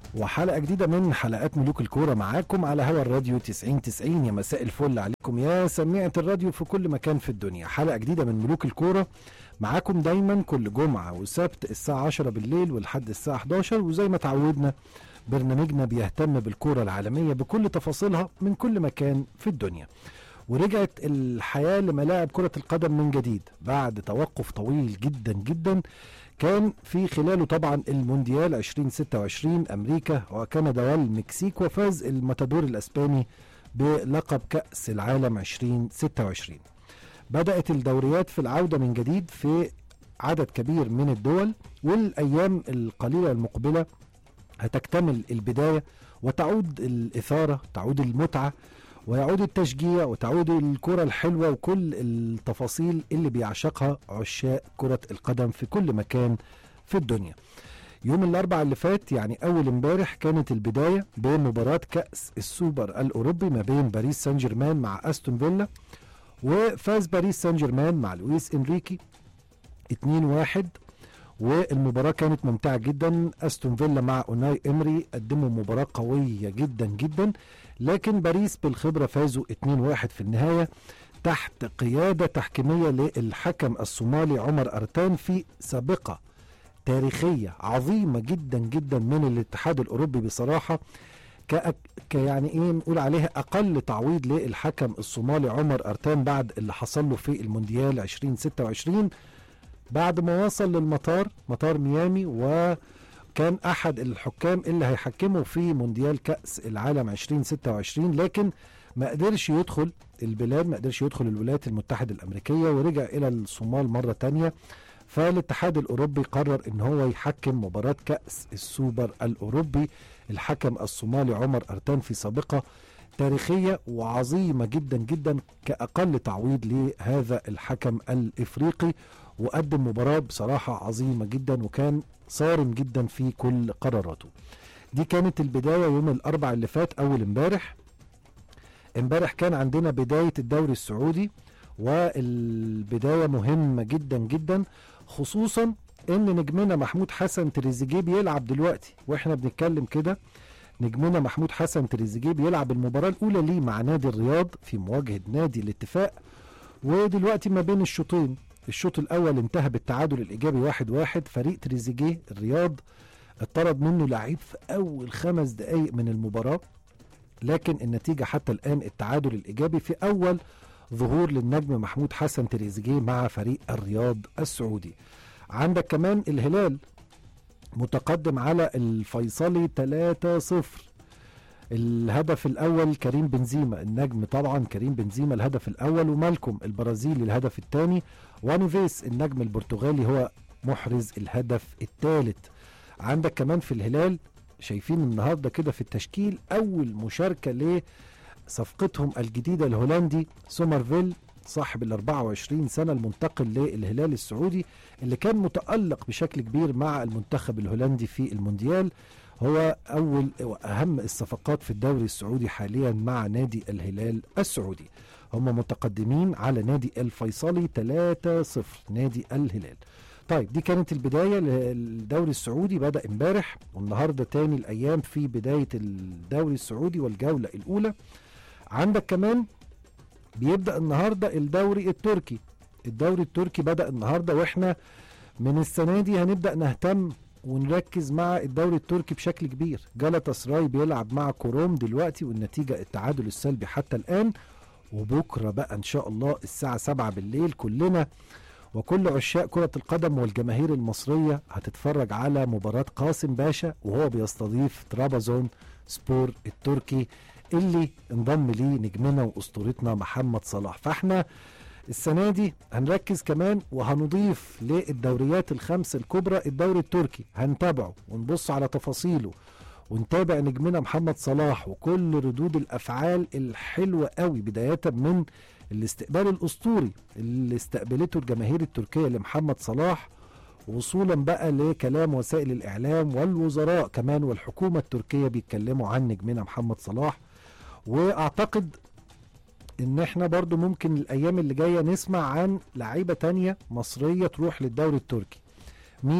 وحلقة جديدة من حلقات ملوك الكورة معاكم على هوا الراديو 90 90 يا مساء الفل عليكم يا سميعة الراديو في كل مكان في الدنيا حلقة جديدة من ملوك الكورة معاكم دايما كل جمعة وسبت الساعة 10 بالليل ولحد الساعة 11 وزي ما تعودنا برنامجنا بيهتم بالكورة العالمية بكل تفاصيلها من كل مكان في الدنيا ورجعت الحياة لملاعب كرة القدم من جديد بعد توقف طويل جدا جدا كان في خلاله طبعا المونديال 2026 امريكا وكندا والمكسيك وفاز الماتادور الاسباني بلقب كاس العالم 2026 بدات الدوريات في العوده من جديد في عدد كبير من الدول والايام القليله المقبله هتكتمل البدايه وتعود الاثاره تعود المتعه ويعود التشجيع وتعود الكرة الحلوة وكل التفاصيل اللي بيعشقها عشاق كرة القدم في كل مكان في الدنيا يوم الأربع اللي فات يعني أول امبارح كانت البداية بمباراة كأس السوبر الأوروبي ما بين باريس سان جيرمان مع أستون فيلا وفاز باريس سان جيرمان مع لويس إنريكي 2-1 والمباراة كانت ممتعة جدا أستون فيلا مع أوناي إمري قدموا مباراة قوية جدا جدا لكن باريس بالخبرة فازوا 2-1 في النهاية تحت قيادة تحكيمية للحكم الصومالي عمر أرتان في سابقة تاريخية عظيمة جدا جدا من الاتحاد الأوروبي بصراحة كأك يعني ايه نقول عليها اقل تعويض للحكم الصومالي عمر ارتان بعد اللي حصل له في المونديال 2026 بعد ما وصل للمطار مطار ميامي وكان احد الحكام اللي هيحكموا في مونديال كاس العالم 2026 لكن ما قدرش يدخل البلاد ما قدرش يدخل الولايات المتحده الامريكيه ورجع الى الصومال مره تانية فالاتحاد الاوروبي قرر ان هو يحكم مباراه كاس السوبر الاوروبي الحكم الصومالي عمر ارتان في سابقه تاريخيه وعظيمه جدا جدا كاقل تعويض لهذا الحكم الافريقي وقدم مباراة بصراحة عظيمة جدا وكان صارم جدا في كل قراراته دي كانت البداية يوم الأربع اللي فات أول امبارح امبارح كان عندنا بداية الدوري السعودي والبداية مهمة جدا جدا خصوصا ان نجمنا محمود حسن تريزيجيه بيلعب دلوقتي واحنا بنتكلم كده نجمنا محمود حسن تريزيجيه بيلعب المباراة الأولى ليه مع نادي الرياض في مواجهة نادي الاتفاق ودلوقتي ما بين الشوطين الشوط الاول انتهى بالتعادل الايجابي واحد واحد فريق تريزيجيه الرياض اتطرد منه لعيب في اول خمس دقائق من المباراه لكن النتيجه حتى الان التعادل الايجابي في اول ظهور للنجم محمود حسن تريزيجيه مع فريق الرياض السعودي عندك كمان الهلال متقدم على الفيصلي 3-0 الهدف الاول كريم بنزيما النجم طبعا كريم بنزيما الهدف الاول ومالكم البرازيلي الهدف الثاني ونيفيس النجم البرتغالي هو محرز الهدف الثالث عندك كمان في الهلال شايفين النهارده كده في التشكيل اول مشاركه لصفقتهم الجديده الهولندي سومرفيل صاحب ال 24 سنه المنتقل للهلال السعودي اللي كان متالق بشكل كبير مع المنتخب الهولندي في المونديال هو اول واهم الصفقات في الدوري السعودي حاليا مع نادي الهلال السعودي هم متقدمين على نادي الفيصلي 3-0 نادي الهلال طيب دي كانت البدايه للدوري السعودي بدا امبارح والنهارده تاني الايام في بدايه الدوري السعودي والجوله الاولى عندك كمان بيبدا النهارده الدوري التركي الدوري التركي بدا النهارده واحنا من السنه دي هنبدا نهتم ونركز مع الدوري التركي بشكل كبير جالاتا سراي بيلعب مع كوروم دلوقتي والنتيجة التعادل السلبي حتى الآن وبكرة بقى إن شاء الله الساعة 7 بالليل كلنا وكل عشاق كرة القدم والجماهير المصرية هتتفرج على مباراة قاسم باشا وهو بيستضيف ترابزون سبور التركي اللي انضم ليه نجمنا واسطورتنا محمد صلاح فاحنا السنه دي هنركز كمان وهنضيف للدوريات الخمس الكبرى الدوري التركي هنتابعه ونبص على تفاصيله ونتابع نجمنا محمد صلاح وكل ردود الافعال الحلوه قوي بدايه من الاستقبال الاسطوري اللي استقبلته الجماهير التركيه لمحمد صلاح وصولا بقى لكلام وسائل الاعلام والوزراء كمان والحكومه التركيه بيتكلموا عن نجمنا محمد صلاح واعتقد ان احنا برضو ممكن الايام اللي جايه نسمع عن لعيبه تانية مصريه تروح للدوري التركي مين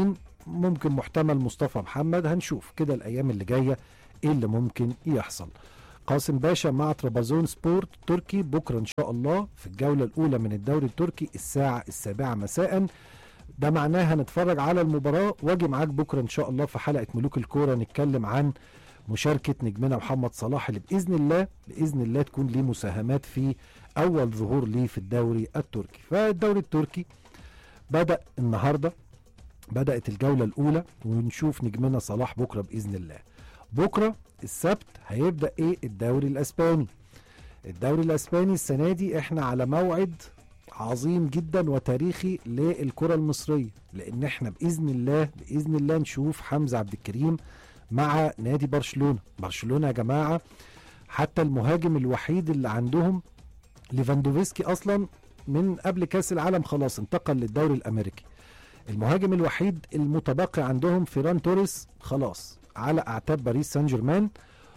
ممكن محتمل مصطفى محمد هنشوف كده الايام اللي جايه ايه اللي ممكن يحصل قاسم باشا مع ترابزون سبورت تركي بكره ان شاء الله في الجوله الاولى من الدوري التركي الساعه السابعه مساء ده معناه هنتفرج على المباراه واجي معاك بكره ان شاء الله في حلقه ملوك الكوره نتكلم عن مشاركه نجمنا محمد صلاح اللي باذن الله باذن الله تكون ليه مساهمات في اول ظهور ليه في الدوري التركي فالدوري التركي بدا النهارده بدات الجوله الاولى ونشوف نجمنا صلاح بكره باذن الله بكره السبت هيبدا ايه الدوري الاسباني الدوري الاسباني السنه دي احنا على موعد عظيم جدا وتاريخي للكره المصريه لان احنا باذن الله باذن الله نشوف حمزه عبد الكريم مع نادي برشلونه برشلونه يا جماعه حتى المهاجم الوحيد اللي عندهم ليفاندوفسكي اصلا من قبل كاس العالم خلاص انتقل للدوري الامريكي المهاجم الوحيد المتبقي عندهم فيران توريس خلاص على اعتاب باريس سان جيرمان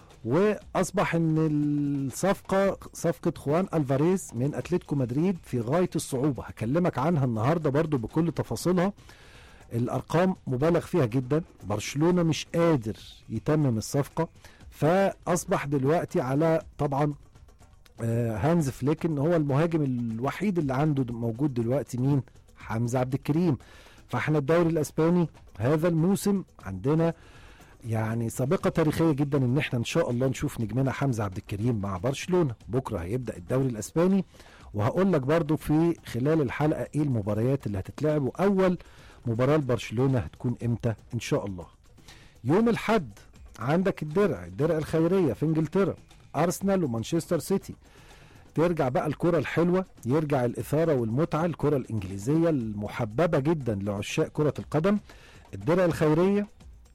واصبح ان الصفقه صفقه خوان الفاريز من اتلتيكو مدريد في غايه الصعوبه هكلمك عنها النهارده برضو بكل تفاصيلها الارقام مبالغ فيها جدا برشلونه مش قادر يتمم الصفقه فاصبح دلوقتي على طبعا آه، هانز فليك ان هو المهاجم الوحيد اللي عنده موجود دلوقتي مين حمزه عبد الكريم فاحنا الدوري الاسباني هذا الموسم عندنا يعني سابقه تاريخيه جدا ان احنا ان شاء الله نشوف نجمنا حمزه عبد الكريم مع برشلونه بكره هيبدا الدوري الاسباني وهقول لك برضو في خلال الحلقه ايه المباريات اللي هتتلعب واول مباراه لبرشلونه هتكون امتى ان شاء الله يوم الحد عندك الدرع الدرع الخيريه في انجلترا ارسنال ومانشستر سيتي ترجع بقى الكرة الحلوة يرجع الإثارة والمتعة الكرة الإنجليزية المحببة جدا لعشاق كرة القدم الدرع الخيرية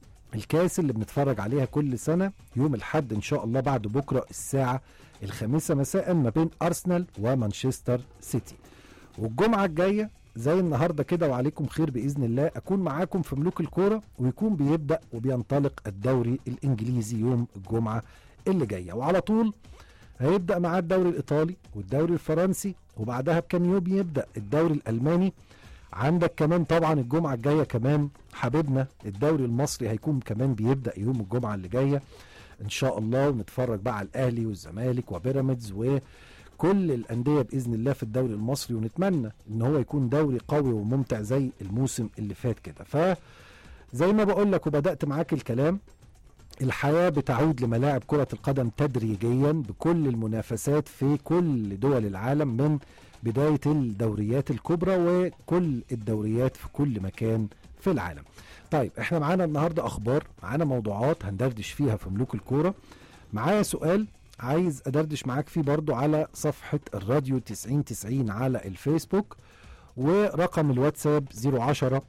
الكاس اللي بنتفرج عليها كل سنة يوم الحد إن شاء الله بعد بكرة الساعة الخامسة مساء ما بين أرسنال ومانشستر سيتي والجمعة الجاية زي النهارده كده وعليكم خير باذن الله اكون معاكم في ملوك الكوره ويكون بيبدا وبينطلق الدوري الانجليزي يوم الجمعه اللي جايه وعلى طول هيبدا معاه الدوري الايطالي والدوري الفرنسي وبعدها بكام يوم يبدا الدوري الالماني عندك كمان طبعا الجمعه الجايه كمان حبيبنا الدوري المصري هيكون كمان بيبدا يوم الجمعه اللي جايه ان شاء الله ونتفرج بقى على الاهلي والزمالك وبيراميدز وكل الانديه باذن الله في الدوري المصري ونتمنى ان هو يكون دوري قوي وممتع زي الموسم اللي فات كده ف زي ما بقول لك وبدات معاك الكلام الحياة بتعود لملاعب كرة القدم تدريجيا بكل المنافسات في كل دول العالم من بداية الدوريات الكبرى وكل الدوريات في كل مكان في العالم طيب احنا معانا النهاردة اخبار معانا موضوعات هندردش فيها في ملوك الكورة معايا سؤال عايز ادردش معاك فيه برضو على صفحة الراديو 9090 على الفيسبوك ورقم الواتساب 010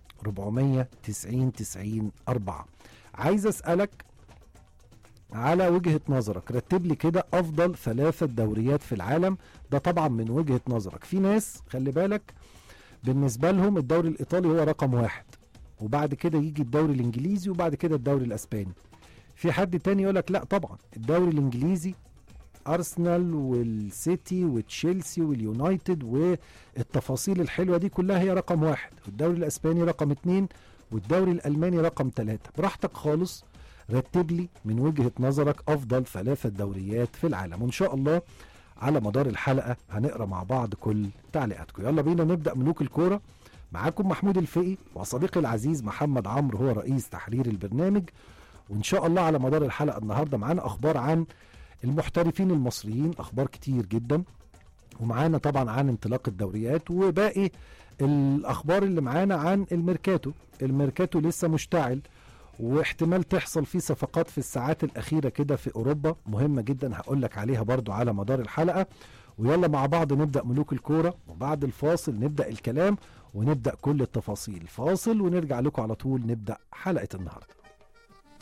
490 90 4 عايز اسألك على وجهة نظرك رتب لي كده أفضل ثلاثة دوريات في العالم ده طبعا من وجهة نظرك في ناس خلي بالك بالنسبة لهم الدوري الإيطالي هو رقم واحد وبعد كده يجي الدوري الإنجليزي وبعد كده الدوري الأسباني في حد تاني يقول لك لا طبعا الدوري الإنجليزي أرسنال والسيتي وتشيلسي واليونايتد والتفاصيل الحلوة دي كلها هي رقم واحد والدوري الأسباني رقم اتنين والدوري الألماني رقم ثلاثة براحتك خالص رتب لي من وجهة نظرك أفضل ثلاثة دوريات في العالم وإن شاء الله على مدار الحلقة هنقرأ مع بعض كل تعليقاتكم يلا بينا نبدأ ملوك الكورة معاكم محمود الفقي وصديقي العزيز محمد عمرو هو رئيس تحرير البرنامج وإن شاء الله على مدار الحلقة النهاردة معانا أخبار عن المحترفين المصريين أخبار كتير جدا ومعانا طبعا عن انطلاق الدوريات وباقي الأخبار اللي معانا عن الميركاتو الميركاتو لسه مشتعل واحتمال تحصل فيه صفقات في الساعات الأخيرة كده في أوروبا مهمة جدا هقول لك عليها برضو على مدار الحلقة ويلا مع بعض نبدأ ملوك الكورة وبعد الفاصل نبدأ الكلام ونبدأ كل التفاصيل فاصل ونرجع لكم على طول نبدأ حلقة النهارده